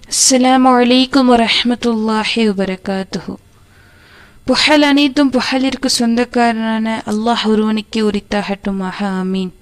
அஸ்ஸலாமு அலைக்கும் வரஹ்மத்துல்லாஹி வபரகாத்துஹு புகழ் அனைத்தும் புகழிற்கு சொந்தக்காரனான அல்லாஹ் ஒருவனுக்கே உரித்தாகட்டுமாக ஆமீன்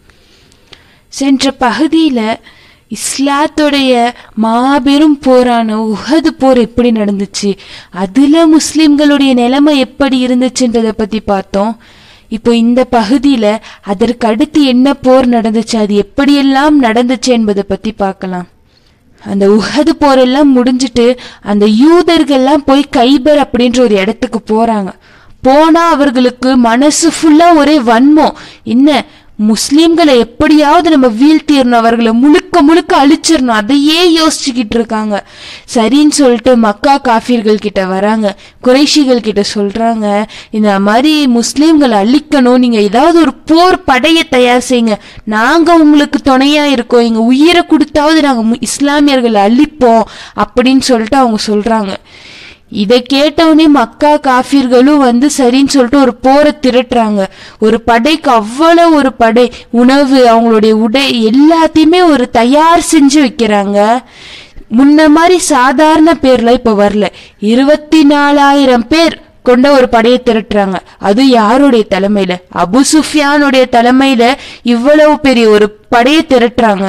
சென்ற பகுதியில் இஸ்லாத்துடைய மாபெரும் போரான உஹது போர் எப்படி நடந்துச்சு அதில் முஸ்லிம்களுடைய நிலைமை எப்படி இருந்துச்சுன்றதை பற்றி பார்த்தோம் இப்போ இந்த பகுதியில் அதற்கு அடுத்து என்ன போர் நடந்துச்சு அது எப்படியெல்லாம் நடந்துச்சு என்பதை பற்றி பார்க்கலாம் அந்த உஹது போரெல்லாம் முடிஞ்சிட்டு அந்த யூதர்கள்லாம் போய் கைபர் அப்படின்ற ஒரு இடத்துக்கு போறாங்க போனா அவர்களுக்கு மனசு ஃபுல்லா ஒரே வன்மம் என்ன முஸ்லிம்களை எப்படியாவது நம்ம வீழ்த்திடணும் அவர்களை முழுக்க முழுக்க அழிச்சிடணும் அதையே யோசிச்சுக்கிட்டு இருக்காங்க சரின்னு சொல்லிட்டு மக்கா காஃபிர்கள் கிட்ட வராங்க குறைஷிகள் கிட்ட சொல்றாங்க இந்த மாதிரி முஸ்லிம்களை அழிக்கணும் நீங்க ஏதாவது ஒரு போர் படையை தயார் செய்யுங்க நாங்க உங்களுக்கு துணையா இருக்கோம் எங்க உயிரை கொடுத்தாவது நாங்க மு- இஸ்லாமியர்களை அழிப்போம் அப்படின்னு சொல்லிட்டு அவங்க சொல்றாங்க இதை கேட்டவுடனே மக்கா காஃபிர்களும் வந்து சரின்னு சொல்லிட்டு ஒரு போரை திரட்டுறாங்க ஒரு படைக்கு அவ்வளவு ஒரு படை உணவு அவங்களுடைய உடை எல்லாத்தையுமே ஒரு தயார் செஞ்சு வைக்கிறாங்க முன்ன மாதிரி சாதாரண பேர்ல இப்ப வரல இருபத்தி நாலாயிரம் பேர் கொண்ட ஒரு படையை திரட்டுறாங்க அது யாருடைய தலைமையில அபு சுஃபியானுடைய தலைமையில இவ்வளவு பெரிய ஒரு படையை திரட்டுறாங்க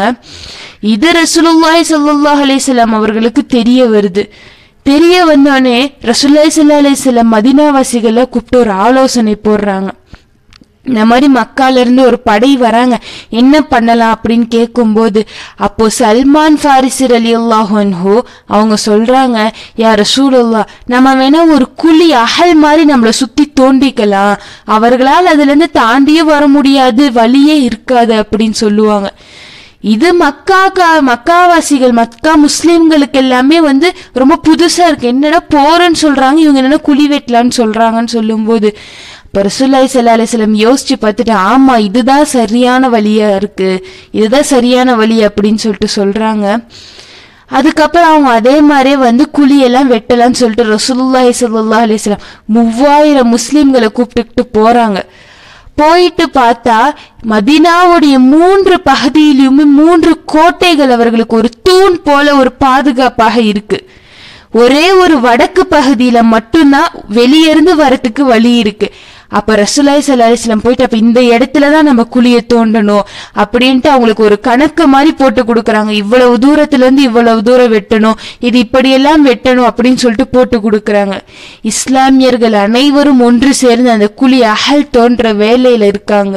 இது ரசூலுல்லாஹி ஸல்லல்லாஹு அலைஹி வஸல்லம் அவர்களுக்கு தெரிய வருது தெரிய வந்தோடனே ரசூலுல்லாஹி ஸல்லல்லாஹு அலைஹி வஸல்லம் மதீனாவாசிகளை கூப்பிட்டு ஒரு ஆலோசனை போடுறாங்க இந்த மாதிரி மக்கால இருந்து ஒரு படை வராங்க என்ன பண்ணலாம் அப்படின்னு கேட்கும்போது அப்போ சல்மான் ஃபாரிசிர் அலி அல்லாஹன்ஹோ அவங்க சொல்றாங்க யார் ரசூலுல்லா நம்ம வேணா ஒரு குழி அகல் மாதிரி நம்மளை சுத்தி தோண்டிக்கலாம் அவர்களால் அதுல இருந்து தாண்டியே வர முடியாது வழியே இருக்காது அப்படின்னு சொல்லுவாங்க இது மக்கா கா- மக்காவாசிகள் மக்கா முஸ்லிம்களுக்கு எல்லாமே வந்து ரொம்ப புதுசா இருக்கு என்னடா போறேன்னு சொல்றாங்க இவங்க என்னன்னா குழி வெட்டலான்னு சொல்றாங்கன்னு சொல்லும்போது இப்போ ரசூல்லாய் சல்லா அலிஸ்லம் யோசிச்சு பார்த்துட்டு ஆமா இதுதான் சரியான வழியா இருக்கு இதுதான் சரியான வழி அப்படின்னு சொல்லிட்டு சொல்றாங்க அதுக்கப்புறம் அவங்க அதே மாதிரியே வந்து குழியெல்லாம் வெட்டலாம்னு சொல்லிட்டு ரசூலுல்லாஹி ஸல்லல்லாஹு அலைஹி வஸல்லம் மூவாயிரம் முஸ்லிம்களை கூப்பிட்டுக்கிட்டு போறாங்க போயிட்டு பார்த்தா மதினாவுடைய மூன்று பகுதியிலுமே மூன்று கோட்டைகள் அவர்களுக்கு ஒரு தூண் போல ஒரு பாதுகாப்பாக இருக்கு ஒரே ஒரு வடக்கு பகுதியில மட்டும்தான் வெளியிருந்து வரத்துக்கு வழி இருக்கு அப்ப ரசூலாய் சல்லாஹிஸ்லாம் போயிட்டு அப்ப இந்த இடத்துல தான் நம்ம குழியை தோண்டணும் அப்படின்ட்டு அவங்களுக்கு ஒரு கணக்கு மாதிரி போட்டு கொடுக்குறாங்க இவ்வளவு தூரத்துல இருந்து இவ்வளவு தூரம் வெட்டணும் இது இப்படியெல்லாம் வெட்டணும் அப்படின்னு சொல்லிட்டு போட்டு கொடுக்குறாங்க இஸ்லாமியர்கள் அனைவரும் ஒன்று சேர்ந்து அந்த குழி அகல் தோன்ற வேலையில இருக்காங்க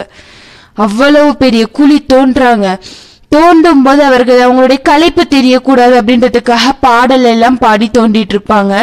அவ்வளவு பெரிய குழி தோன்றாங்க தோண்டும் போது அவர்கள் அவங்களுடைய களைப்பு தெரியக்கூடாது அப்படின்றதுக்காக பாடல் எல்லாம் பாடி தோண்டிட்டு இருப்பாங்க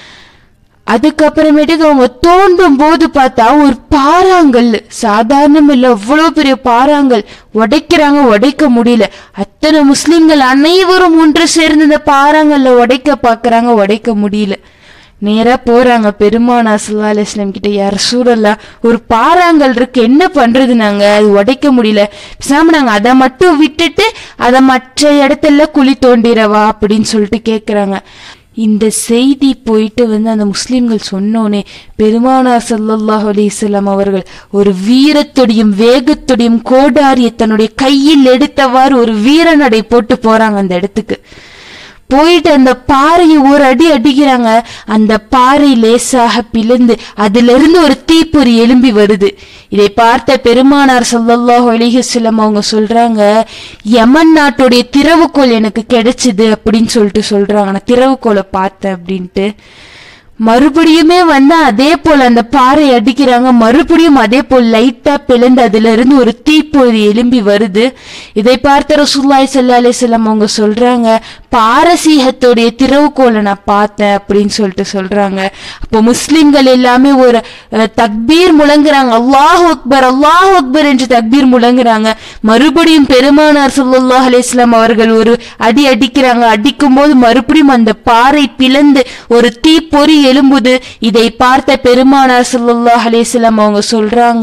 அதுக்கப்புறமேட்டுக்கு அவங்க தோண்டும் போது பார்த்தா ஒரு பாறாங்கல் சாதாரணம் இல்ல அவ்வளவு பெரிய பாறாங்கல் உடைக்கிறாங்க உடைக்க முடியல அத்தனை முஸ்லிம்கள் அனைவரும் ஒன்று சேர்ந்து இந்த பாறாங்கல்ல உடைக்க பாக்குறாங்க உடைக்க முடியல நேரா போறாங்க பெருமானா சல்லா அலிஸ்லாம் கிட்ட யார் சூழல்லா ஒரு பாறாங்கல் இருக்கு என்ன பண்றது நாங்க அது உடைக்க முடியல பேசாம நாங்க அதை மட்டும் விட்டுட்டு அதை மற்ற இடத்துல குழி தோண்டிரவா அப்படின்னு சொல்லிட்டு கேக்குறாங்க இந்த செய்தி போயிட்டு வந்து அந்த முஸ்லிம்கள் சொன்னோனே பெருமானார் ஸல்லல்லாஹு அலைஹி வஸல்லம் அவர்கள் ஒரு வீரத்தோடையும் வேகத்தோடையும் கோடாரியை தன்னுடைய கையில் எடுத்தவாறு ஒரு வீரநடை போட்டு போறாங்க அந்த இடத்துக்கு போயிட்டு அந்த பாறையை ஒரு அடி அடிக்கிறாங்க அந்த பாறை லேசாக பிளந்து அதிலிருந்து ஒரு தீப்பொறி எழும்பி வருது இதை பார்த்த பெருமானார் ஸல்லல்லாஹு அலைஹி வஸல்லம் அவங்க சொல்றாங்க யமன் நாட்டுடைய திறவுகோல் எனக்கு கிடைச்சது அப்படின்னு சொல்லிட்டு சொல்றாங்க நான் திறவுகோலை பார்த்தேன் அப்படின்ட்டு மறுபடியுமே வந்து அதே போல அந்த பாறை அடிக்கிறாங்க மறுபடியும் அதே போல் லைட்டா பிளந்து அதுல இருந்து ஒரு தீப்பொறி எழும்பி வருது இதை பார்த்த ரசூலுல்லாஹி ஸல்லல்லாஹு அலைஹி வஸல்லம் அவங்க சொல்றாங்க பாரசீகத்துடைய திறவுகோலை நான் பார்த்தேன் அப்படின்னு சொல்லிட்டு சொல்றாங்க அப்போ முஸ்லிம்கள் எல்லாமே ஒரு அஹ், தக்பீர் முழங்குறாங்க அல்லாஹ் அக்பர் அல்லாஹ் அக்பர் என்று தக்பீர் முழங்குறாங்க மறுபடியும் பெருமானார் ஸல்லல்லாஹு அலைஹி வஸல்லம் அவர்கள் ஒரு அடி அடிக்கிறாங்க அடிக்கும் போது மறுபடியும் அந்த பாறை பிளந்து ஒரு தீப்பொறி எழும்புது இதை பார்த்த பெருமானார் ஸல்லல்லாஹு அலைஹி வஸல்லம் அவங்க சொல்றாங்க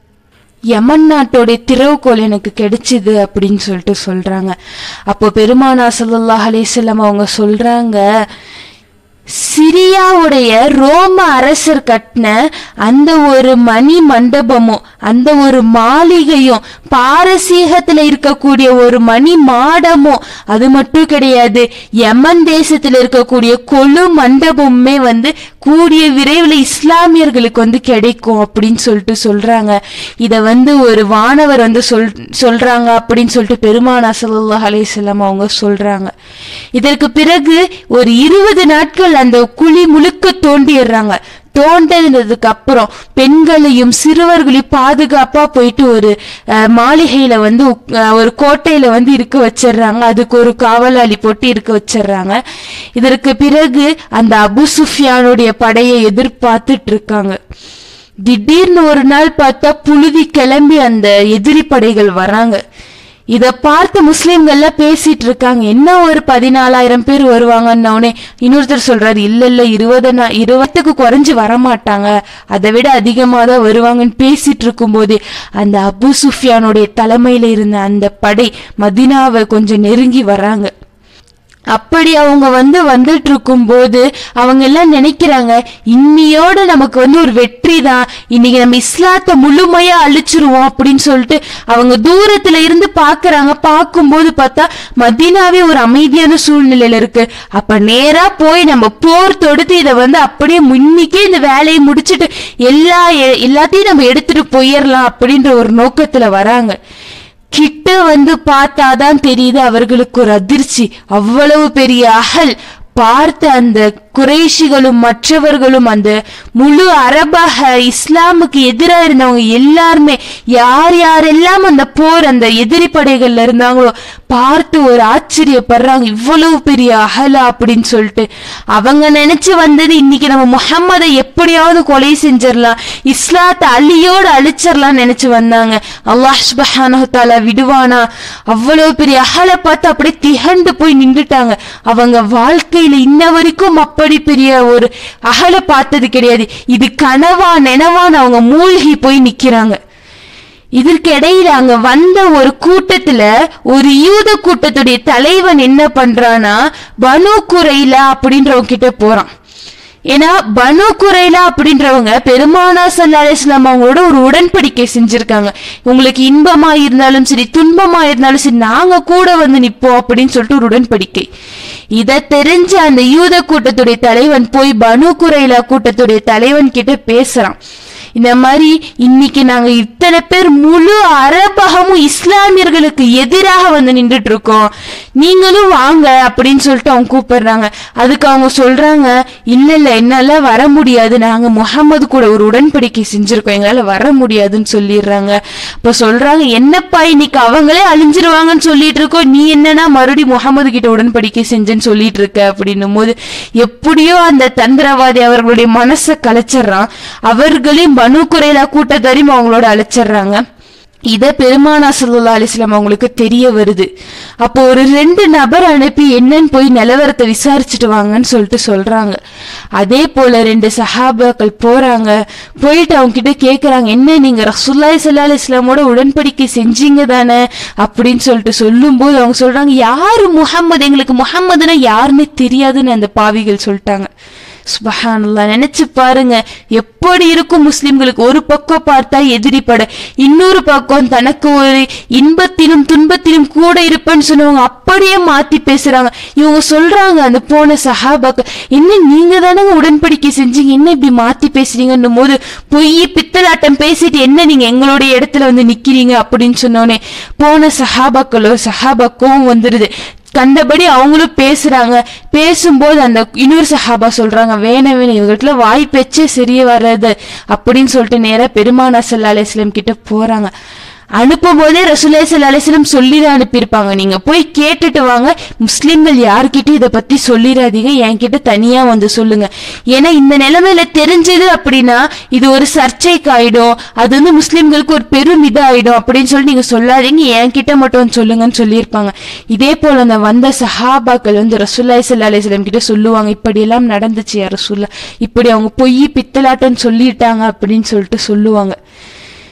யமன் நாட்டோடைய திறவுகோல் எனக்கு கிடைச்சிது அப்படின்னு சொல்லிட்டு சொல்றாங்க அப்போ பெருமானா ஸல்லல்லாஹு அலைஹி வஸல்லம் அவங்க சொல்றாங்க சிரியாவுடைய ரோம அரசர் கட்டின அந்த ஒரு மணி மண்டபமும் அந்த ஒரு மாளிகையும் பாரசீகத்துல இருக்கக்கூடிய ஒரு மணி மாடமும் அது மட்டும் கிடையாது யமன் தேசத்துல இருக்கக்கூடிய கொலு மண்டபமுமே வந்து கூடிய விரைவில் இஸ்லாமியர்களுக்கு வந்து கிடைக்கும் அப்படின்னு சொல்லிட்டு சொல்றாங்க இத வந்து ஒரு வானவர் வந்து சொல் சொல்றாங்க அப்படின்னு சொல்லிட்டு பெருமானா ஸல்லல்லாஹு அலைஹி வஸல்லம் அவங்க சொல்றாங்க இதற்கு பிறகு ஒரு இருபது நாட்கள் அந்த குழி முழுக்க தோண்டிடுறாங்க தோண்டினதுக்கு அப்புறம் பெண்களையும் சிறுவர்களையும் பாதுகாப்பா போயிட்டு ஒரு அஹ், மாளிகையில வந்து உக்- அஹ், ஒரு கோட்டையில வந்து இருக்க வச்சிடுறாங்க அதுக்கு ஒரு காவலாளி போட்டு இருக்க வச்சிடுறாங்க இதற்கு பிறகு அந்த அபு சுஃபியானுடைய படையை எதிர்பார்த்துட்டு இருக்காங்க திடீர்னு ஒரு நாள் பார்த்தா புழுதி கிளம்பி அந்த எதிரி படைகள் வராங்க இத பார்த்து முஸ்லிம்கள்லாம் பேசிட்டு இருக்காங்க என்ன ஒரு பதினாலாயிரம் பேர் வருவாங்கன்னொடனே இன்னொருத்தர் சொல்றாரு இல்ல இல்ல இருபது நா- இருபதுக்கு குறைஞ்சு வரமாட்டாங்க அதை விட அதிகமா தான் வருவாங்கன்னு பேசிட்டு இருக்கும்போது அந்த அபு சுஃபியானுடைய தலைமையில இருந்த அந்த படை மதினாவை கொஞ்சம் நெருங்கி வராங்க அப்படி அவங்க வந்து வந்துட்டு இருக்கும்போது அவங்க எல்லாம் நினைக்கிறாங்க இன்னியோட நமக்கு வந்து ஒரு வெற்றி தான் இன்னைக்கு நம்ம இஸ்லாத்தை முழுமையா அழிச்சிருவோம் அப்படின்னு சொல்லிட்டு அவங்க தூரத்துல இருந்து பாக்குறாங்க பார்க்கும்போது பார்த்தா மதீனாவே ஒரு அமைதியான சூழ்நிலையில இருக்கு அப்ப நேரா போய் நம்ம போர் தொடுத்து இதை வந்து அப்படியே முன்னிக்கே இந்த வேலையை முடிச்சிட்டு எல்லா எ- எல்லாத்தையும் நம்ம எடுத்துட்டு போயிடலாம் அப்படின்ற ஒரு நோக்கத்துல வராங்க கிட்ட வந்து பார்த்தாதான் தெரியுது அவர்களுக்கு ஒரு அதிர்ச்சி அவ்வளவு பெரிய அகல் பார்த்த அந்த குறைஷிகளும் மற்றவர்களும் அந்த முழு அரபக இஸ்லாமுக்கு எதிராக இருந்தவங்க எல்லாருமே யார் யாரெல்லாம் அந்த போர் அந்த எதிரி படைகள்ல இருந்தாங்களோ பார்த்து ஒரு ஆச்சரியப்படுறாங்க இவ்வளவு பெரிய அகலா அப்படின்னு சொல்லிட்டு அவங்க நினைச்சு வந்தது இன்னைக்கு நம்ம முஹம்மதை எப்படியாவது கொலை செஞ்சிடலாம் இஸ்லாத்தை அழியோட அழிச்சிடலாம் நினைச்சு வந்தாங்க அல்லாஹ் சுப்ஹானஹு தஆலா விடுவானா அவ்வளவு பெரிய அகலை பார்த்து அப்படியே திகண்டு போய் நின்றுட்டாங்க அவங்க வாழ்க்கையில இன்ன வரைக்கும் அப்படி பெரிய ஒரு அகலை பார்த்தது கிடையாது இது கனவா நினவான்னு அவங்க மூழ்கி போய் நிக்கிறாங்க இதற்கு இடையில அங்க வந்த ஒரு கூட்டத்துல ஒரு யூத கூட்டத்துடைய தலைவன் என்ன பண்றானா பனு குரைலா அப்படின்றவங்க கிட்ட போறான் ஏன்னா பனு குரைலா அப்படின்றவங்க பெருமானா சல்லா அலிஸ்லாம் அவங்களோட ஒரு உடன்படிக்கை செஞ்சிருக்காங்க உங்களுக்கு இன்பமா இருந்தாலும் சரி துன்பமா இருந்தாலும் சரி நாங்க கூட வந்து நிப்போம் அப்படின்னு சொல்லிட்டு ஒரு உடன்படிக்கை இத தெரிஞ்ச அந்த யூத கூட்டத்துடைய தலைவன் போய் பனு குரைலா கூட்டத்துடைய தலைவன் கிட்ட பேசுறான் இந்த மாதிரி இன்னைக்கு நாங்க இத்தனை பேர் முழு அரபகமும் இஸ்லாமியர்களுக்கு எதிராக வந்து நின்றுட்டு இருக்கோம் நீங்களும் வாங்க அப்படின்னு சொல்லிட்டு அவங்க கூப்பிடுறாங்க அதுக்கு அவங்க சொல்றாங்க இல்ல இல்ல என்னால வர முடியாது நாங்க முகம்மது கூட ஒரு உடன்படிக்கை செஞ்சிருக்கோம் எங்களால வர முடியாதுன்னு சொல்லிடுறாங்க இப்ப சொல்றாங்க என்னப்பா இன்னைக்கு அவங்களே அழிஞ்சிருவாங்கன்னு சொல்லிட்டு இருக்கோம் நீ என்னன்னா மறுபடியும் முகமது கிட்ட உடன்படிக்கை செஞ்சேன்னு சொல்லிட்டு இருக்க அப்படின்னும் போது எப்படியோ அந்த தந்திரவாதி அவர்களுடைய மனசை கலைச்சிடுறான் அவர்களையும் பனு குறைலா கூட்டத்தாரையும் அவங்களோட அழைச்சிடுறாங்க இத பெருமானா சல்லா அலிஸ்லாம் அவங்களுக்கு தெரிய வருது அப்போ ஒரு ரெண்டு நபர் அனுப்பி என்னன்னு போய் நிலவரத்தை விசாரிச்சுட்டு வாங்கன்னு சொல்லிட்டு சொல்றாங்க அதே போல ரெண்டு சஹாபாக்கள் போறாங்க போயிட்டு அவங்க கிட்ட கேக்குறாங்க என்ன நீங்க ரசூல்லாய் சல்லா அலிஸ்லாமோட உடன்படிக்கை செஞ்சீங்க தானே அப்படின்னு சொல்லிட்டு சொல்லும்போது அவங்க சொல்றாங்க யாரு முஹம்மது எங்களுக்கு முஹம்மதுன்னா யாருன்னே தெரியாதுன்னு அந்த பாவிகள் சொல்லிட்டாங்க சுபஹானல்லா நினைச்சு பாருங்க எப்படி இருக்கும் முஸ்லிம்களுக்கு ஒரு பக்கம் பார்த்தா எதிரி பட இன்னொரு பக்கம் தனக்கு ஒரு இன்பத்திலும் துன்பத்திலும் கூட இருப்பேன்னு சொன்னவங்க அப்படியே மாத்தி பேசுறாங்க இவங்க சொல்றாங்க அந்த போன சஹாபாக்கு என்ன நீங்க தானங்க உடன்படிக்கை செஞ்சீங்க என்ன இப்படி மாத்தி பேசுறீங்கன்னும் போது பொய் பித்தலாட்டம் பேசிட்டு என்ன நீங்க எங்களுடைய இடத்துல வந்து நிக்கிறீங்க அப்படின்னு சொன்னோனே போன சஹாபாக்களோ சஹாபாக்கும் வந்துருது கண்டபடி அவங்களும் பேசுறாங்க பேசும்போது அந்த இன்னொரு சஹாபா சொல்றாங்க வேண வேண இவங்ககிட்ட வாய் பேச்சே சரியே வராது அப்படின்னு சொல்லிட்டு நேரா பெருமானா சல்லா அலிஸ்லாம் கிட்ட போறாங்க அனுப்பும் போதே ரசூலே சல்லா அலிஸ்லம் சொல்லி தான் அனுப்பியிருப்பாங்க நீங்க போய் கேட்டுட்டு வாங்க முஸ்லிம்கள் யார்கிட்டயும் இதை பத்தி சொல்லிடாதீங்க என்கிட்ட தனியா வந்து சொல்லுங்க ஏன்னா இந்த நிலைமையில தெரிஞ்சது அப்படின்னா இது ஒரு சர்ச்சைக்கு ஆயிடும் அது வந்து முஸ்லிம்களுக்கு ஒரு பெரும் இது ஆயிடும் அப்படின்னு சொல்லி நீங்க சொல்லாதீங்க என்கிட்ட மட்டும் வந்து சொல்லுங்கன்னு சொல்லியிருப்பாங்க இதே போல அந்த வந்த சஹாபாக்கள் வந்து ரசூல்லாய் சல்லா அலிஸ்லாம் கிட்ட சொல்லுவாங்க இப்படி எல்லாம் நடந்துச்சு யார் ரசூல்லா இப்படி அவங்க பொய் பித்தலாட்டம்னு சொல்லிட்டாங்க அப்படின்னு சொல்லிட்டு சொல்லுவாங்க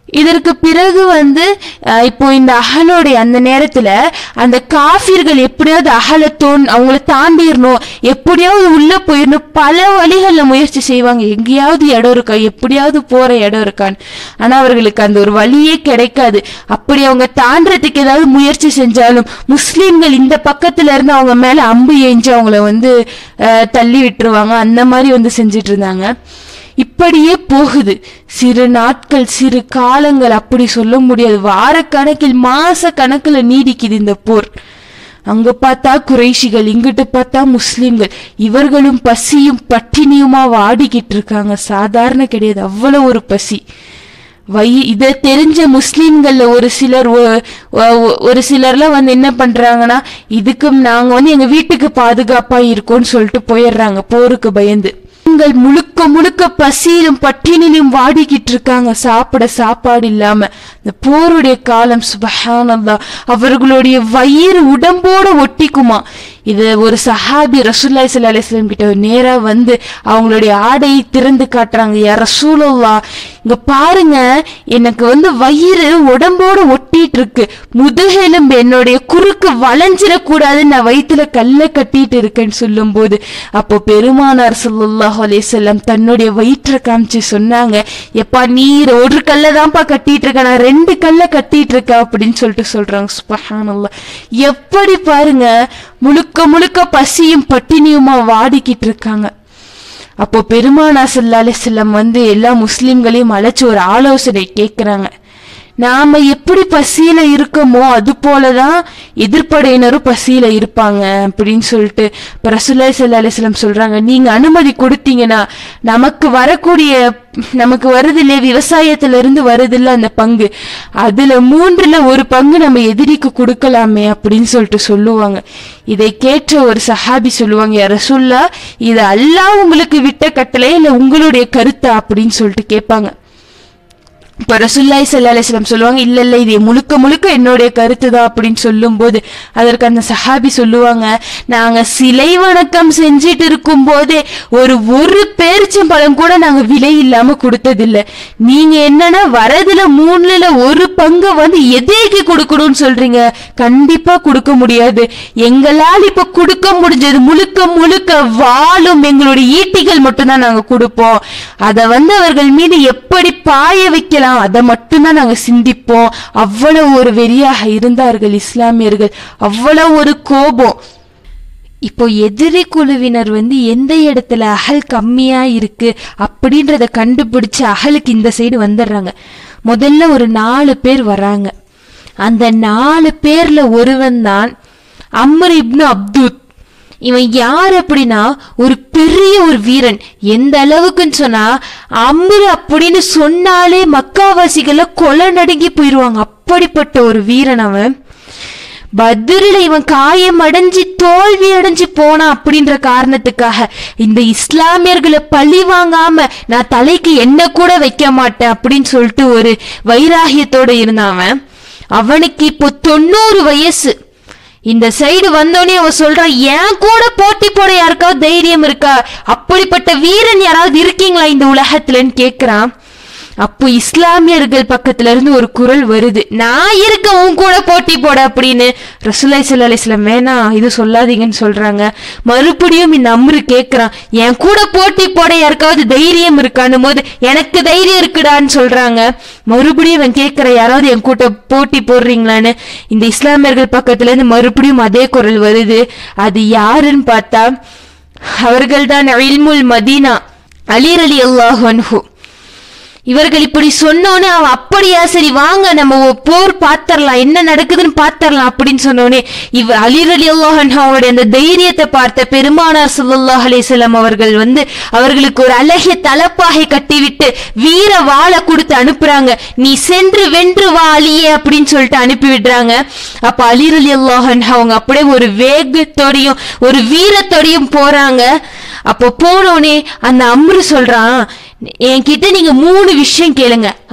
இதற்கு பிறகு வந்து அஹ், இப்போ இந்த அகலோடைய அந்த நேரத்துல அந்த காஃபிர்கள் எப்படியாவது அகல தோன் அவங்கள தாண்டிடணும் எப்படியாவது உள்ள போயிடணும் பல வழிகள்ல முயற்சி செய்வாங்க எங்கேயாவது இடம் இருக்கா எப்படியாவது போற இடம் இருக்கான்னு ஆனா அவர்களுக்கு அந்த ஒரு வழியே கிடைக்காது அப்படி அவங்க தாண்டறதுக்கு ஏதாவது முயற்சி செஞ்சாலும் முஸ்லிம்கள் இந்த பக்கத்துல இருந்து அவங்க மேல அம்பு ஏஞ்சு அவங்கள வந்து அஹ், தள்ளி விட்டுருவாங்க அந்த மாதிரி வந்து செஞ்சுட்டு இருந்தாங்க இப்படியே போகுது சிறு நாட்கள் சிறு காலங்கள் அப்படி சொல்ல முடியாது வாரக்கணக்கில் மாச கணக்குல நீடிக்குது இந்த போர் அங்க பார்த்தா குறைஷிகள் இங்கிட்டு பார்த்தா முஸ்லிம்கள் இவர்களும் பசியும் பட்டினியுமா வாடிக்கிட்டு இருக்காங்க சாதாரண கிடையாது அவ்வளவு ஒரு பசி வை இதை தெரிஞ்ச முஸ்லிம்கள்ல ஒரு சிலர் ஒ- ஒ- ஒரு சிலர்லாம் வந்து என்ன பண்றாங்கன்னா இதுக்கும் நாங்க வந்து எங்க வீட்டுக்கு பாதுகாப்பா இருக்கோம்னு சொல்லிட்டு போயிடுறாங்க போருக்கு பயந்து பெண்கள் முழுக்க முழுக்க பசியிலும் பட்டினிலும் வாடிக்கிட்டு இருக்காங்க சாப்பிட சாப்பாடு இல்லாம இந்த போருடைய காலம் சுபஹானல்லா அவர்களுடைய வயிறு உடம்போட ஒட்டிக்குமா இது ஒரு சஹாபி ரசூல்லாய் சல்லா அலிஸ்லாம் கிட்ட நேரா வந்து அவங்களுடைய ஆடையை திறந்து காட்டுறாங்க யா ரசூலுல்லா இங்க பாருங்க எனக்கு வந்து வயிறு உடம்போட ஒட்டிட்டு இருக்கு முதுகெலும்பு என்னுடைய குறுக்கு வளைஞ்சிடக்கூடாதுன்னு நான் வயித்துல கல்ல கட்டிட்டு இருக்கேன்னு சொல்லும்போது அப்போ பெருமானார் ஸல்லல்லாஹு அலைஹி வஸல்லம் தன்னுடைய வயிற்றை காமிச்சு சொன்னாங்க எப்பா நீ ஒரு கல்ல தான்ப்பா கட்டிட்டு இருக்க நான் ரெண்டு கல்ல கட்டிட்டு இருக்க அப்படின்னு சொல்லிட்டு சொல்றாங்க சுபஹானல்லாஹ் எப்படி பாருங்க முழுக்க முழுக்க பசியும் பட்டினியுமா வாடிக்கிட்டு இருக்காங்க அப்போ பெருமானா ஸல்லல்லாஹு அலைஹி வஸல்லம் வந்து எல்லா முஸ்லிம்களையும் அழைச்சு ஒரு ஆலோசனை கேட்குறாங்க நாம எப்படி பசியில இருக்கோமோ அது போலதான் எதிர்ப்படையினரும் பசியில இருப்பாங்க அப்படின்னு சொல்லிட்டு இப்ப ரசூலுல்லாஹி ஸல்லல்லாஹு அலைஹி வஸல்லம் சொல்றாங்க நீங்க அனுமதி கொடுத்தீங்கன்னா நமக்கு வரக்கூடிய நமக்கு வருது இல்லையா விவசாயத்துல இருந்து வருது இல்ல அந்த பங்கு அதுல மூன்றுல ஒரு பங்கு நம்ம எதிரிக்கு கொடுக்கலாமே அப்படின்னு சொல்லிட்டு சொல்லுவாங்க இதை கேட்ட ஒரு சஹாபி சொல்லுவாங்க "யா ரசூல்லா இது அல்லாஹ் உங்களுக்கு விட்ட கட்டளை இல்ல உங்களுடைய கருத்தா அப்படின்னு சொல்லிட்டு கேட்பாங்க இப்ப ரசூல்லாய் சல்லா அலிஸ்லாம் சொல்லுவாங்க இல்ல இல்ல இது முழுக்க முழுக்க என்னுடைய கருத்து தான் அப்படின்னு சொல்லும்போது அதற்கு அந்த சஹாபி சொல்லுவாங்க நாங்க சிலை வணக்கம் செஞ்சிட்டு இருக்கும் போதே ஒரு ஒரு பேரிச்சம்பழம் கூட நாங்க விலை இல்லாம கொடுத்ததில்ல நீங்க என்னன்னா வரதுல மூணுல ஒரு பங்கு வந்து எதேக்கு கொடுக்கணும்னு சொல்றீங்க கண்டிப்பா கொடுக்க முடியாது எங்களால் இப்ப கொடுக்க முடிஞ்சது முழுக்க முழுக்க வாழும் எங்களுடைய ஈட்டிகள் மட்டும்தான் நாங்க கொடுப்போம் அதை வந்து அவர்கள் மீது எப்படி பாய வைக்கலாம் அதை மட்டும்தான் நாங்க சிந்திப்போம் அவ்வளவு ஒரு வெறியாக இருந்தார்கள் இஸ்லாமியர்கள் அவ்வளவு ஒரு கோபம் இப்போ எதிரி குழுவினர் வந்து எந்த இடத்துல அகல் கம்மியா இருக்கு அப்படின்றத கண்டுபிடிச்சு அகலுக்கு இந்த சைடு வந்துடுறாங்க முதல்ல ஒரு நாலு பேர் வராங்க அந்த நாலு பேர்ல ஒருவன் தான் அம்ர் இப்னு அப்துத் இவன் யார் அப்படின்னா ஒரு பெரிய ஒரு வீரன் எந்த அளவுக்குன்னு சொன்னா அம்ரு அப்படின்னு சொன்னாலே மக்காவாசிகள கொலை நடுங்கி போயிருவாங்க அப்படிப்பட்ட ஒரு வீரன் அவன் பத்ரில இவன் காயம் அடைஞ்சு தோல்வி அடைஞ்சு போனான் அப்படின்ற காரணத்துக்காக இந்த இஸ்லாமியர்களை பழி வாங்காம நான் தலைக்கு என்ன கூட வைக்க மாட்டேன் அப்படின்னு சொல்லிட்டு ஒரு வைராகியத்தோட இருந்தான் அவன் அவனுக்கு இப்போ தொண்ணூறு வயசு இந்த சைடு வந்தோடனே அவன் சொல்றான் என் கூட போட்டி போட யாருக்காவது தைரியம் இருக்கா அப்படிப்பட்ட வீரன் யாராவது இருக்கீங்களா இந்த உலகத்துலன்னு கேக்குறான் அப்போ இஸ்லாமியர்கள் பக்கத்துல இருந்து ஒரு குரல் வருது நான் இருக்க உன் கூட போட்டி போட அப்படின்னு ரசூலாய் சல்லா அலிஸ்லாம் வேணாம் இது சொல்லாதீங்கன்னு சொல்றாங்க மறுபடியும் இந்த அம்ரு கேக்குறான் என் கூட போட்டி போட யாருக்காவது தைரியம் இருக்கான்னு போது எனக்கு தைரியம் இருக்குடான்னு சொல்றாங்க மறுபடியும் அவன் கேட்கிற யாராவது என் கூட போட்டி போடுறீங்களான்னு இந்த இஸ்லாமியர்கள் பக்கத்துல இருந்து மறுபடியும் அதே குரல் வருது அது யாருன்னு பார்த்தா அவர்கள்தான் இல்முல் மதீனா அலீர் அலி அல்லாஹ் அன்ஹு இவர்கள் இப்படி சொன்னோனே அவன் அப்படியா சரி வாங்க நம்ம ஒரு போர் பாத்தரலாம் என்ன நடக்குதுன்னு பாத்தரலாம் அப்படின்னு சொன்னோனே இவ அலிர் அலி அவருடைய அந்த தைரியத்தை பார்த்த பெருமானார் ஸல்லல்லாஹு அலைஹி வஸல்லம் அவர்கள் வந்து அவர்களுக்கு ஒரு அழகிய தலப்பாகை கட்டிவிட்டு வீர வாளை கொடுத்து அனுப்புறாங்க நீ சென்று வென்று வா அலியே அப்படின்னு சொல்லிட்டு அனுப்பி விடுறாங்க அப்ப அலிர் அலி அவங்க அப்படியே ஒரு வேகத்தோடையும் ஒரு வீரத்தோடையும் போறாங்க அப்போ போனோனே அந்த அம்ரு சொல்றான் என்கிட்ட நீங்க மூணு விஷயம் கேளுங்க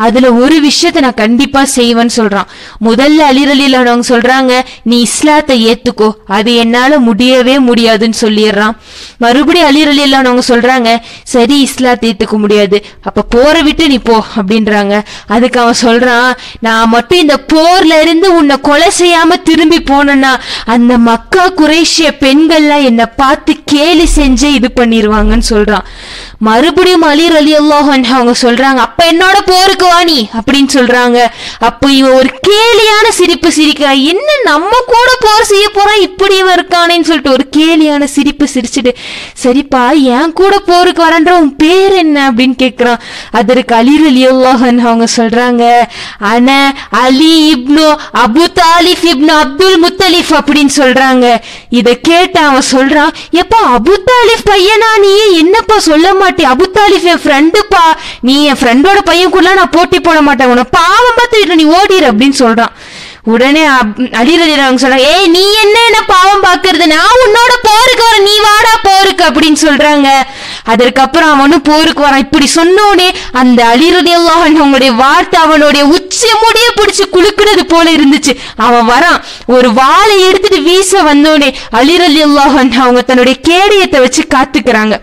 அதுல ஒரு விஷயத்த நான் கண்டிப்பா செய்வேன்னு சொல்றான் முதல்ல அலிரலிலானவங்க சொல்றாங்க நீ இஸ்லாத்தை ஏத்துக்கோ அது என்னால முடியவே முடியாதுன்னு சொல்லிடுறான் மறுபடியும் அலிரலிலானவங்க சொல்றாங்க சரி இஸ்லாத்தை ஏத்துக்க முடியாது அப்ப போரை விட்டு நீ போ அப்படின்றாங்க அதுக்கு அவன் சொல்றான் நான் மட்டும் இந்த போர்ல இருந்து உன்னை கொலை செய்யாம திரும்பி போனேன்னா அந்த மக்கா குறைஷிய பெண்கள்லாம் என்னை பார்த்து கேலி செஞ்சு இது பண்ணிருவாங்கன்னு சொல்றான் மறுபடியும் அலிர் அலி அல்லாஹன் அவங்க சொல்றாங்க அப்ப என்னோட போருக்கு வா நீ அப்படின்னு சொல்றாங்க அப்போ இவன் ஒரு கேலியான சிரிப்பு சிரிக்கிறா என்ன நம்ம கூட போர் செய்ய போறான் இப்படி இவன் இருக்கானேன்னு சொல்லிட்டு ஒரு கேலியான சிரிப்பு சிரிச்சுட்டு சரிப்பா என் கூட போருக்கு வரன்ற உன் பேர் என்ன அப்படின்னு கேக்குறான் அதற்கு அலிர் அலி அல்லாஹன் அவங்க சொல்றாங்க அன அலி இப்னு அபு தாலிஃப் இப்னு அப்துல் முத்தலிஃப் அப்படின்னு சொல்றாங்க இத கேட்ட அவன் சொல்றான் எப்பா அபு தாலிஃப் பையனா நீ என்னப்பா சொல்ல மாட்டே அபு தாலிஃப் என் ஃப்ரெண்டுப்பா நீ என் ஃப்ரெண்டோட பையன் கூட நான் போட்டி போட மாட்டேன் உன பாவம் பார்த்து நீ ஓடிடு அப்படின்னு சொல்றான் உடனே அடிரடிறவங்க சொல்றாங்க ஏய் நீ என்ன என்ன பாவம் பாக்குறது நான் உன்னோட போருக்கு வர நீ வாடா போருக்கு அப்படின்னு சொல்றாங்க அதற்கப்புறம் அவனும் போருக்கு வரான் இப்படி சொன்னோடனே அந்த அலிரதி அவங்களுடைய வார்த்தை அவனுடைய உச்சி முடிய பிடிச்சு குலுக்குறது போல இருந்துச்சு அவன் வரான் ஒரு வாளை எடுத்துட்டு வீச வந்தோடனே அலிரலி அல்லாஹன் அவங்க தன்னுடைய கேடயத்தை வச்சு காத்துக்கிறாங்க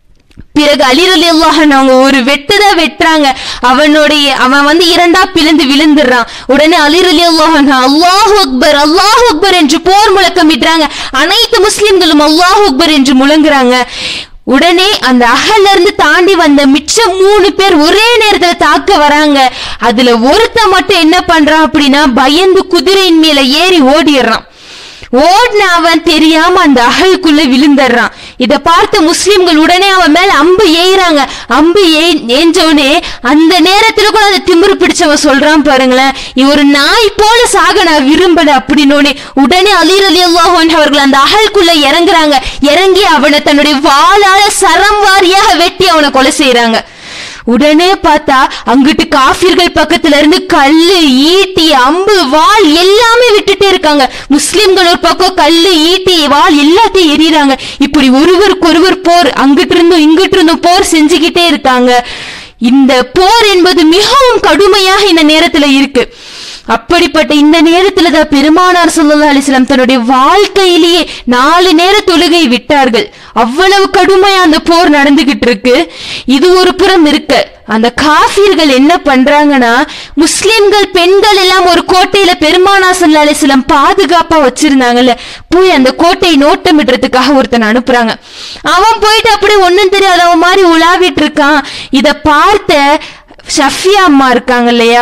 பிறகு அலிரலி அல்லாஹன் அவங்க ஒரு வெட்டுதான் வெட்டுறாங்க அவனுடைய அவன் வந்து இரண்டா பிளந்து விழுந்துடுறான் உடனே அலிரலி அல்லாஹன் அல்லாஹ் அக்பர் அல்லாஹ் அக்பர் என்று போர் முழக்கமிடுறாங்க அனைத்து முஸ்லிம்களும் அல்லாஹ் அக்பர் என்று முழங்குறாங்க உடனே அந்த அகல்ல இருந்து தாண்டி வந்த மிச்சம் மூணு பேர் ஒரே நேரத்துல தாக்க வராங்க அதுல ஒருத்த மட்டும் என்ன பண்றான் அப்படின்னா பயந்து குதிரையின் மேல ஏறி ஓடிடுறான் ஓடின அவன் தெரியாம அந்த அகலுக்குள்ள விழுந்துடுறான் இத பார்த்த முஸ்லிம்கள் உடனே அவன் மேல அம்பு ஏறாங்க அம்பு ஏஞ்சோடனே அந்த நேரத்துல கூட அந்த திமிரு பிடிச்சவன் சொல்றான் பாருங்களேன் இவ ஒரு நாய் போல சாக நான் விரும்பல அப்படின்னோடனே உடனே அலீர் அலி அல்லாஹன் அவர்கள் அந்த அகலுக்குள்ள இறங்குறாங்க இறங்கி அவனை தன்னுடைய வாளால சரம் வாரியாக வெட்டி அவனை கொலை செய்யறாங்க உடனே பார்த்தா அங்கிட்டு காஃபிர்கள் பக்கத்துல இருந்து கல்லு ஈட்டி அம்பு வாள் எல்லாமே விட்டுட்டே இருக்காங்க முஸ்லிம்கள் ஒரு பக்கம் கல்லு ஈட்டி வாள் எல்லாத்தையும் எரியறாங்க இப்படி ஒருவருக்கு ஒருவர் போர் அங்கிட்டு இருந்தும் இங்கிட்டு இருந்தும் போர் செஞ்சுக்கிட்டே இருக்காங்க இந்த போர் என்பது மிகவும் கடுமையாக இந்த நேரத்துல இருக்கு அப்படிப்பட்ட இந்த நேரத்துல தான் பெருமானார் சொல்லல்லா அலிஸ்லாம் தன்னுடைய வாழ்க்கையிலேயே நாலு நேர தொழுகை விட்டார்கள் அவ்வளவு கடுமையா அந்த போர் நடந்துகிட்டு இருக்கு இது ஒரு புறம் இருக்க அந்த காஃபிர்கள் என்ன பண்றாங்கன்னா முஸ்லிம்கள் பெண்கள் எல்லாம் ஒரு கோட்டையில பெருமானா சல்லா அலிஸ்லாம் பாதுகாப்பா வச்சிருந்தாங்கல்ல போய் அந்த கோட்டையை நோட்டமிடுறதுக்காக ஒருத்தன் அனுப்புறாங்க அவன் போயிட்டு அப்படியே ஒண்ணும் தெரியாதவ மாதிரி உலாவிட்டு இருக்கான் இத பார்த்த ஷஃபியா அம்மா இருக்காங்க இல்லையா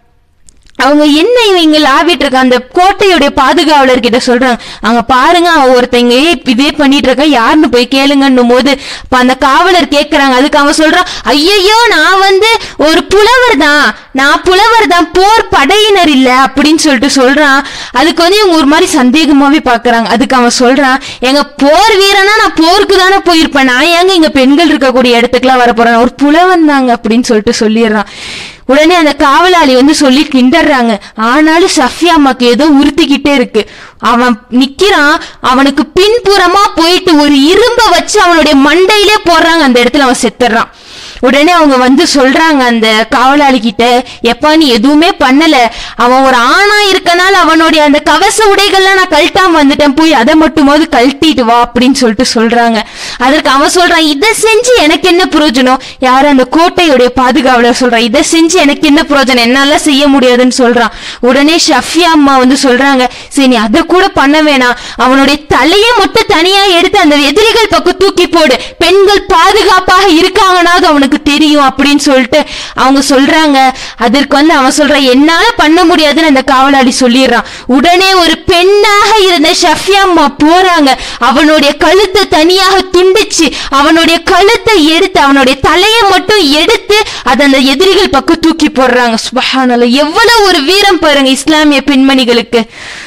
அவங்க என்ன இவங்க ஆவிட்டு இருக்க அந்த கோட்டையுடைய பாதுகாவலர் கிட்ட சொல்றாங்க அங்க பாருங்க அவன் ஒருத்தங்க இதே பண்ணிட்டு இருக்க யாருன்னு போய் கேளுங்கன்னும் போது இப்ப அந்த காவலர் கேக்குறாங்க அதுக்கு அவன் சொல்றான் ஐயையோ நான் வந்து ஒரு புலவர் தான் நான் புலவர் தான் போர் படையினர் இல்ல அப்படின்னு சொல்லிட்டு சொல்றான் அதுக்கு வந்து இவங்க ஒரு மாதிரி சந்தேகமாவே பாக்குறாங்க அதுக்கு அவன் சொல்றான் எங்க போர் வீரனா நான் போருக்கு தானே போயிருப்பேன் நான் ஏங்க இங்க பெண்கள் இருக்கக்கூடிய இடத்துக்குலாம் வர போறேன் ஒரு புலவன் தாங்க அப்படின்னு சொல்லிட்டு சொல்லிடுறான் உடனே அந்த காவலாளி வந்து சொல்லி கிண்டறாங்க ஆனாலும் சஃபியா அம்மாக்கு ஏதோ உறுத்திக்கிட்டே இருக்கு அவன் நிக்கிறான் அவனுக்கு பின்புறமா போயிட்டு ஒரு இரும்ப வச்சு அவனுடைய மண்டையிலே போடுறாங்க அந்த இடத்துல அவன் செத்துறான் உடனே அவங்க வந்து சொல்றாங்க அந்த காவலாளி கிட்ட எப்பா நீ எதுவுமே பண்ணல அவன் ஒரு ஆணா இருக்கனால அவனுடைய அந்த கவச உடைகள்லாம் நான் கழட்டாம வந்துட்டேன் போய் அதை மட்டுமாவது கழட்டிட்டு வா அப்படின்னு சொல்லிட்டு சொல்றாங்க அதற்கு அவன் சொல்றான் இதை செஞ்சு எனக்கு என்ன பிரயோஜனம் யாரும் அந்த கோட்டையுடைய பாதுகாவலர் சொல்றான் இதை செஞ்சு எனக்கு என்ன பிரயோஜனம் என்னால செய்ய முடியாதுன்னு சொல்றான் உடனே ஷஃபியா அம்மா வந்து சொல்றாங்க சரி நீ அதை கூட பண்ண வேணாம் அவனுடைய தலையை மட்டும் தனியா எடுத்து அந்த எதிரிகள் பக்கம் தூக்கி போடு பெண்கள் பாதுகாப்பாக இருக்காங்கனாவது அவனுக்கு தெரியும் அப்படின்னு சொல்லிட்டு அவங்க சொல்றாங்க அதற்கு வந்து அவன் சொல்றான் என்னால பண்ண முடியாதுன்னு அந்த காவலாளி சொல்லிடுறான் உடனே ஒரு பெண்ணாக இருந்த ஷஃபியா அம்மா போறாங்க அவனுடைய கழுத்தை தனியாக துண்டிச்சு அவனுடைய கழுத்தை எடுத்து அவனுடைய தலையை மட்டும் எடுத்து அதை அந்த எதிரிகள் பக்கம் தூக்கி போடுறாங்க சுபஹானல்ல எவ்வளவு ஒரு வீரம் பாருங்க இஸ்லாமிய பெண்மணிகளுக்கு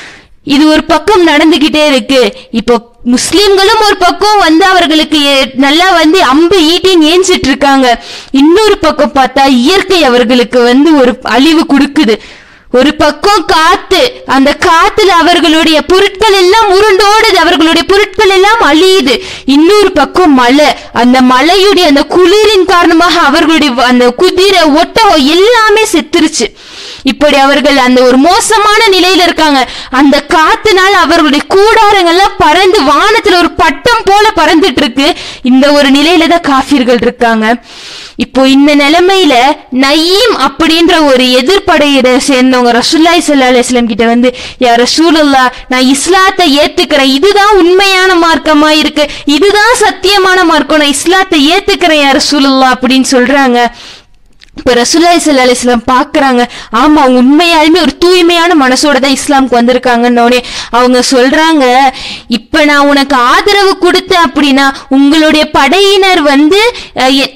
இது ஒரு பக்கம் நடந்துகிட்டே இருக்கு இப்போ முஸ்லிம்களும் ஒரு பக்கம் வந்து அவர்களுக்கு எ- நல்லா வந்து அம்பு ஈட்டி ஏஞ்சிட்டு இருக்காங்க இன்னொரு பக்கம் பார்த்தா இயற்கை அவர்களுக்கு வந்து ஒரு அழிவு கொடுக்குது ஒரு பக்கம் காத்து அந்த காத்துல அவர்களுடைய பொருட்கள் எல்லாம் உருண்டோடுது அவர்களுடைய பொருட்கள் எல்லாம் அழியுது இன்னொரு பக்கம் மழை அந்த மழையுடைய அந்த குளிரின் காரணமாக அவர்களுடைய வ- அந்த குதிரை ஒட்டகம் எல்லாமே செத்துருச்சு இப்படி அவர்கள் அந்த ஒரு மோசமான நிலையில இருக்காங்க அந்த காத்துனால அவர்களுடைய கூடாரங்கள்லாம் பறந்து வானத்துல ஒரு பட்டம் போல பறந்துட்டு இருக்கு இந்த ஒரு நிலையில தான் காஃபிர்கள் இருக்காங்க இப்போ இந்த நிலைமையில நயீம் அப்படின்ற ஒரு எதிர்ப்படையிட சேர்ந்தவங்க ரசூல்லாய் சல்லா அலிஸ்லாம் கிட்ட வந்து யா ரசூலுல்லா நான் இஸ்லாத்தை ஏத்துக்கிறேன் இதுதான் உண்மையான மார்க்கமா இருக்கு இதுதான் சத்தியமான மார்க்கம் நான் இஸ்லாத்தை ஏத்துக்கிறேன் யா ரசூலுல்லா அப்படின்னு சொல்றாங்க இப்ப ரசூல்லாய் சல்லா அலிஸ்லாம் பாக்குறாங்க ஆமா அவங்க உண்மையாலுமே ஒரு தூய்மையான மனசோட தான் இஸ்லாமுக்கு வந்திருக்காங்கன்னொடனே அவங்க சொல்றாங்க இப்ப நான் உனக்கு ஆதரவு கொடுத்தேன் அப்படின்னா உங்களுடைய படையினர் வந்து அஹ், எ-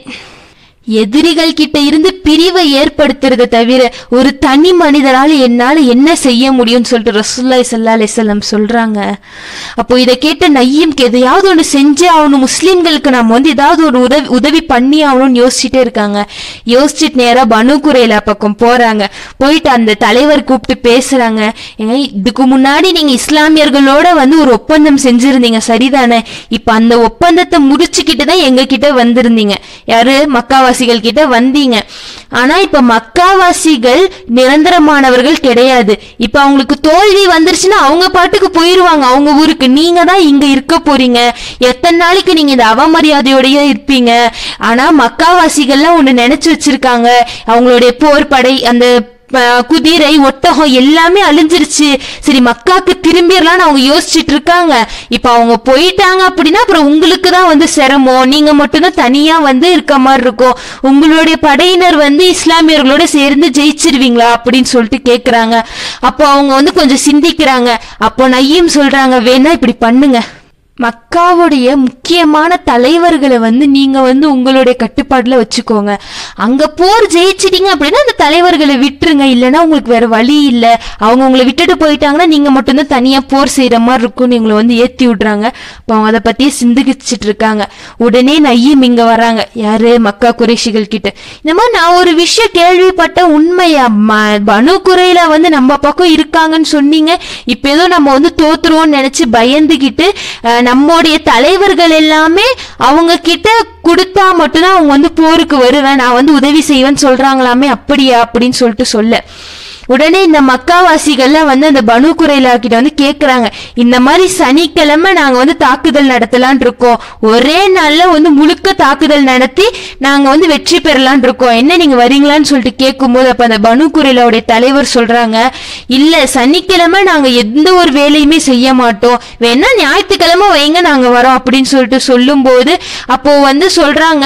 எதிரிகள் கிட்ட இருந்து பிரிவை ஏற்படுத்துறதை தவிர ஒரு தனி மனிதரால என்னால என்ன செய்ய முடியும்னு சொல்லிட்டு ரசூல்லாய் சல்லா அலிஸ்லாம் சொல்றாங்க அப்போ இதை கேட்ட நய்யம்க்கு எதையாவது ஒன்று செஞ்சே ஆகணும் முஸ்லீம்களுக்கு நம்ம வந்து ஏதாவது ஒரு உதவி உதவி பண்ணி ஆகணும்னு யோசிச்சுட்டே இருக்காங்க யோசிச்சுட்டு நேரா பனு குரேலா பக்கம் போறாங்க போயிட்டு அந்த தலைவர் கூப்பிட்டு பேசுறாங்க ஏங்க இதுக்கு முன்னாடி நீங்க இஸ்லாமியர்களோட வந்து ஒரு ஒப்பந்தம் செஞ்சிருந்தீங்க சரிதானே இப்ப அந்த ஒப்பந்தத்தை முடிச்சுக்கிட்டு தான் எங்க கிட்ட வந்திருந்தீங்க யாரு மக்காவாசிகள் கிட்ட வந்தீங்க ஆனா இப்ப மக்காவாசிகள் நிரந்தரமானவர்கள் கிடையாது இப்ப அவங்களுக்கு தோல்வி வந்துருச்சுன்னா அவங்க பாட்டுக்கு போயிருவாங்க அவங்க ஊருக்கு நீங்க தான் இங்க இருக்க போறீங்க எத்தனை நாளைக்கு நீங்க இந்த அவமரியாதையோடயே இருப்பீங்க ஆனா மக்காவாசிகள்லாம் ஒண்ணு நினைச்சு வச்சிருக்காங்க அவங்களுடைய போர் படை அந்த அஹ், குதிரை ஒட்டகம் எல்லாமே அழிஞ்சிருச்சு சரி மக்காக்கு திரும்பிடலாம்னு அவங்க யோசிச்சுட்டு இருக்காங்க இப்ப அவங்க போயிட்டாங்க அப்படின்னா அப்புறம் உங்களுக்கு தான் வந்து சிரமம் நீங்க மட்டும்தான் தனியா வந்து இருக்க மாதிரி இருக்கும் உங்களுடைய படையினர் வந்து இஸ்லாமியர்களோட சேர்ந்து ஜெயிச்சிருவீங்களா அப்படின்னு சொல்லிட்டு கேக்குறாங்க அப்போ அவங்க வந்து கொஞ்சம் சிந்திக்கிறாங்க அப்போ நையும் சொல்றாங்க வேணா இப்படி பண்ணுங்க மக்காவுடைய முக்கியமான தலைவர்களை வந்து நீங்க வந்து உங்களுடைய கட்டுப்பாட்டுல வச்சுக்கோங்க அங்க போர் ஜெயிச்சிட்டீங்க அப்படின்னா அந்த தலைவர்களை விட்டுருங்க இல்லைன்னா உங்களுக்கு வேற வழி இல்ல அவங்க உங்களை விட்டுட்டு போயிட்டாங்கன்னா நீங்க மட்டும்தான் தனியா போர் செய்யற மாதிரி இருக்கும்னு இவங்களை வந்து ஏத்தி விடுறாங்க அப்போ அவங்க அதை பத்தியே சிந்திச்சிட்டு இருக்காங்க உடனே நையும் இங்க வராங்க யாரு மக்கா குறைஷிகள் கிட்ட இந்த மாதிரி நான் ஒரு விஷயம் கேள்விப்பட்ட உண்மையா ம- பனு குறையில வந்து நம்ம பக்கம் இருக்காங்கன்னு சொன்னீங்க இப்ப ஏதோ நம்ம வந்து தோத்துருவோம்னு நினைச்சு பயந்துகிட்டு அஹ், நம்முடைய தலைவர்கள் எல்லாமே அவங்க கிட்ட கொடுத்தா மட்டும்தான் அவங்க வந்து போருக்கு வருவேன் நான் வந்து உதவி செய்வேன்னு சொல்றாங்களாமே அப்படியா அப்படின்னு சொல்லிட்டு சொல்ல உடனே இந்த மக்காவாசிகள்லாம் வந்து அந்த பனு குறைலா கிட்ட வந்து கேக்குறாங்க இந்த மாதிரி சனிக்கிழமை நாங்க வந்து தாக்குதல் நடத்தலான் இருக்கோம் ஒரே நாள்ல வந்து முழுக்க தாக்குதல் நடத்தி நாங்க வந்து வெற்றி பெறலான் இருக்கோம் என்ன நீங்க வரீங்களான்னு சொல்லிட்டு கேட்கும்போது அப்ப அந்த பனு குறைலாவுடைய தலைவர் சொல்றாங்க இல்ல சனிக்கிழமை நாங்க எந்த ஒரு வேலையுமே செய்ய மாட்டோம் வேணா ஞாயிற்றுக்கிழமை வைங்க நாங்க வரோம் அப்படின்னு சொல்லிட்டு சொல்லும்போது அப்போ வந்து சொல்றாங்க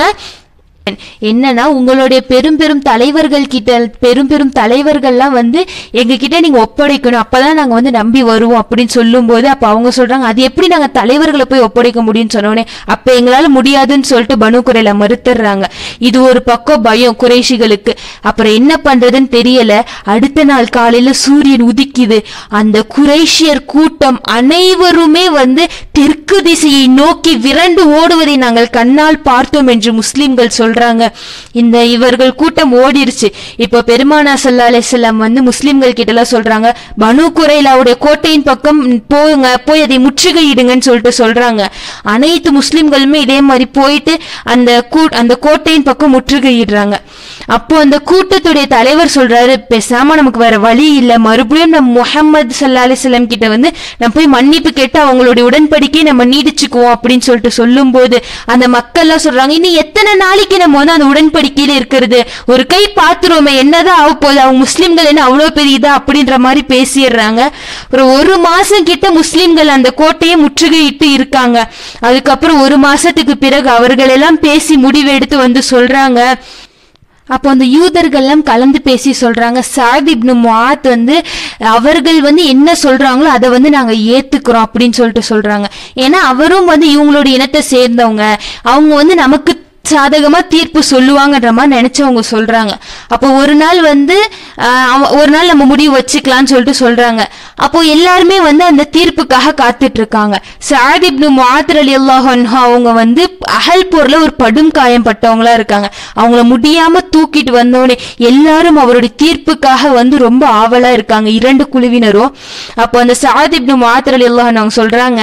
என்னன்னா உங்களுடைய பெரும் பெரும் தலைவர்கள் கிட்ட பெரும் பெரும் தலைவர்கள்லாம் வந்து எங்க கிட்ட நீங்க ஒப்படைக்கணும் அப்பதான் நாங்க வந்து நம்பி வருவோம் அப்படின்னு சொல்லும்போது அப்ப அவங்க சொல்றாங்க அது எப்படி நாங்க தலைவர்களை போய் ஒப்படைக்க முடியும்னு சொன்னோடனே அப்ப எங்களால முடியாதுன்னு சொல்லிட்டு பனு குறையில மறுத்துறாங்க இது ஒரு பக்கம் பயம் குறைஷிகளுக்கு அப்புறம் என்ன பண்றதுன்னு தெரியல அடுத்த நாள் காலையில சூரியன் உதிக்குது அந்த குறைஷியர் கூட்டம் அனைவருமே வந்து தெற்கு திசையை நோக்கி விரண்டு ஓடுவதை நாங்கள் கண்ணால் பார்த்தோம் என்று முஸ்லிம்கள் சொல்றாங்க இந்த இவர்கள் கூட்டம் ஓடிருச்சு இப்போ பெருமானா சல்லா அலிஸ்லாம் வந்து முஸ்லிம்கள் கிட்ட எல்லாம் சொல்றாங்க பனு குறைலாவுடைய கோட்டையின் பக்கம் போங்க போய் அதை முற்றுகையிடுங்கன்னு சொல்லிட்டு சொல்றாங்க அனைத்து முஸ்லிம்களுமே இதே மாதிரி போயிட்டு அந்த கூ அந்த கோட்டையின் பக்கம் முற்றுகையிடுறாங்க அப்போ அந்த கூட்டத்துடைய தலைவர் சொல்றாரு பேசாம நமக்கு வேற வழி இல்ல மறுபடியும் நம்ம முஹம்மது சல்லா அலிஸ்லாம் கிட்ட வந்து நம்ம போய் மன்னிப்பு கேட்டு அவங்களுடைய உடன்படிக்கை நம்ம நீடிச்சுக்குவோம் அப்படின்னு சொல்லிட்டு சொல்லும்போது அந்த மக்கள்லாம் சொல்றாங்க இன்னும் எத்தனை நாளைக்கு நம்ம வந்து அந்த உடன்படிக்கையில இருக்கிறது ஒரு கை பாத்துருவோமே என்னதான் ஆக போகுது அவங்க முஸ்லிம்கள் என்ன அவ்வளவு பெரிய இதா அப்படின்ற மாதிரி பேசிடுறாங்க அப்புறம் ஒரு மாசம் கிட்ட முஸ்லிம்கள் அந்த கோட்டையை முற்றுகையிட்டு இருக்காங்க அதுக்கப்புறம் ஒரு மாசத்துக்கு பிறகு அவர்கள் எல்லாம் பேசி முடிவெடுத்து வந்து சொல்றாங்க அப்போ அந்த யூதர்கள்லாம் கலந்து பேசி சொல்றாங்க சாத் இப்னு முஆத் வந்து அவர்கள் வந்து என்ன சொல்றாங்களோ அதை வந்து நாங்க ஏத்துக்கிறோம் அப்படின்னு சொல்லிட்டு சொல்றாங்க ஏன்னா அவரும் வந்து இவங்களோட இனத்தை சேர்ந்தவங்க அவங்க வந்து நமக்கு சாதகமா தீர்ப்பு சொல்லுவாங்கன்ற மாதிரி நினைச்சவங்க சொல்றாங்க அப்போ ஒரு நாள் வந்து ஆஹ், அவ- ஒரு நாள் நம்ம முடிவு வச்சுக்கலாம்னு சொல்லிட்டு சொல்றாங்க அப்போ எல்லாருமே வந்து அந்த தீர்ப்புக்காக காத்துட்டு இருக்காங்க சாத் இப்னு முஆத் ரலியல்லாஹு அன்ஹு அவங்க வந்து அகல் போர்ல ஒரு படும் காயம் பட்டவங்களா இருக்காங்க அவங்கள முடியாம தூக்கிட்டு வந்தோடனே எல்லாரும் அவருடைய தீர்ப்புக்காக வந்து ரொம்ப ஆவலா இருக்காங்க இரண்டு குழுவினரும் அப்போ அந்த சாத் இப்னு முஆத் ரலியல்லாஹு அன்ஹு அவங்க சொல்றாங்க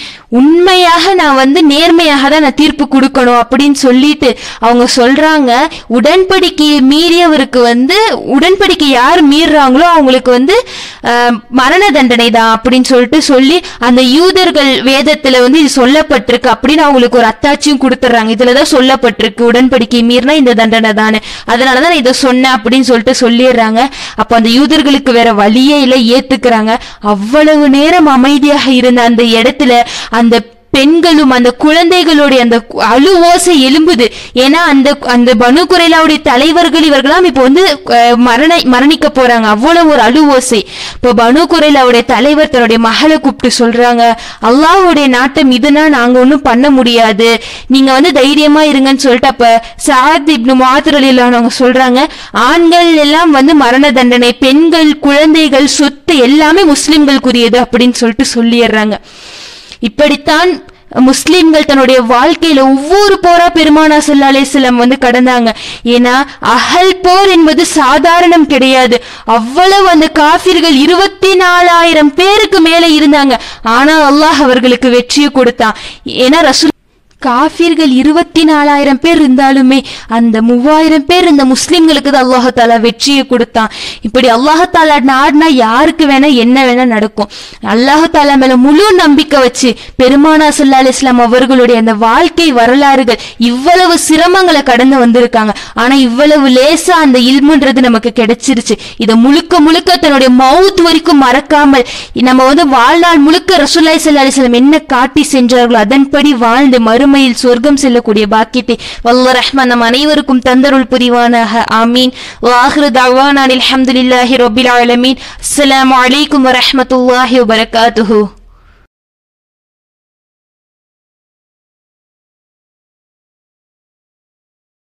உண்மையாக நான் வந்து நேர்மையாக தான் நான் தீர்ப்பு கொடுக்கணும் அப்படின்னு சொல்லிட்டு அவங்க சொல்றாங்க உடன்படிக்கையை மீறியவருக்கு வந்து உடன்படிக்கை யார் மீறுறாங்களோ அவங்களுக்கு வந்து ஆஹ், மரண தண்டனை தான் அப்படின்னு சொல்லிட்டு சொல்லி அந்த யூதர்கள் வேதத்துல வந்து இது சொல்லப்பட்டிருக்கு அப்படின்னு அவங்களுக்கு ஒரு அத்தாட்சியும் கொடுத்துட்றாங்க இதுலதான் சொல்லப்பட்டிருக்கு உடன்படிக்கை மீறினா இந்த தண்டனை தானே அதனாலதான் நான் இதை சொன்னேன் அப்படின்னு சொல்லிட்டு சொல்லிடுறாங்க அப்ப அந்த யூதர்களுக்கு வேற வழியே இல்லை ஏத்துக்கிறாங்க அவ்வளவு நேரம் அமைதியாக இருந்த அந்த இடத்துல அந்த பெண்களும் அந்த குழந்தைகளுடைய அந்த கு- அழு ஓசை எழும்புது ஏன்னா அந்த அந்த பனு குறைலாவுடைய தலைவர்கள் இவர்களாம் இப்போ வந்து அஹ், மரண மரணிக்க போறாங்க அவ்வளவு ஒரு அழு ஓசை இப்போ பனு குறைலாவுடைய தலைவர் தன்னுடைய மகளை கூப்பிட்டு சொல்றாங்க அல்லாஹ்வுடைய நாட்டம் இதுனா நாங்க ஒன்றும் பண்ண முடியாது நீங்க வந்து தைரியமா இருங்கன்னு சொல்லிட்டு அப்ப சாத் இப்னு மாத்திரலானவங்க சொல்றாங்க ஆண்கள் எல்லாம் வந்து மரண தண்டனை பெண்கள் குழந்தைகள் சொத்து எல்லாமே முஸ்லிம்களுக்குரியது அப்படின்னு சொல்லிட்டு சொல்லிடுறாங்க இப்படித்தான் முஸ்லிம்கள் தன்னுடைய வாழ்க்கையில ஒவ்வொரு போரா பெருமானா ஸல்லல்லாஹு அலைஹி வஸல்லம் வந்து கடந்தாங்க ஏன்னா அகல் போர் என்பது சாதாரணம் கிடையாது அவ்வளவு அந்த காஃபிர்கள் இருபத்தி நாலாயிரம் பேருக்கு மேல இருந்தாங்க ஆனா அல்லாஹ் அவர்களுக்கு வெற்றியை கொடுத்தான் ஏன்னா ரசூல் காஃபிர்கள் இருபத்தி நாலாயிரம் பேர் இருந்தாலுமே அந்த மூவாயிரம் பேர் இந்த முஸ்லிம்களுக்கு தான் அல்லாஹாலா வெற்றியை கொடுத்தான் இப்படி அல்லாஹாலா நாடினா யாருக்கு வேணா என்ன வேணா நடக்கும் அல்லாஹாலா மேல முழு நம்பிக்கை வச்சு பெருமானா சல்லா இஸ்லாம் அவர்களுடைய அந்த வாழ்க்கை வரலாறுகள் இவ்வளவு சிரமங்களை கடந்து வந்திருக்காங்க ஆனா இவ்வளவு லேசா அந்த இல்முன்றது நமக்கு கிடைச்சிருச்சு இதை முழுக்க முழுக்க தன்னுடைய மவுத் வரைக்கும் மறக்காமல் நம்ம வந்து வாழ்நாள் முழுக்க ரசூல்லாய் சல்லா அலிஸ்லாம் என்ன காட்டி சென்றார்களோ அதன்படி வாழ்ந்து மறுமையில் சொர்க்கம் செல்லக்கூடிய பாக்கியத்தை வல்ல ரஹ்மான் நம் அனைவருக்கும் தந்தருள் புரிவானாக ஆமீன் வாஹிரு தவானான் அல்ஹம்துலில்லாஹி ரப்பில் ஆலமீன் அஸ்ஸலாமு அலைக்கும் வரஹ்மத்துல்லாஹி வபரகாத்துஹு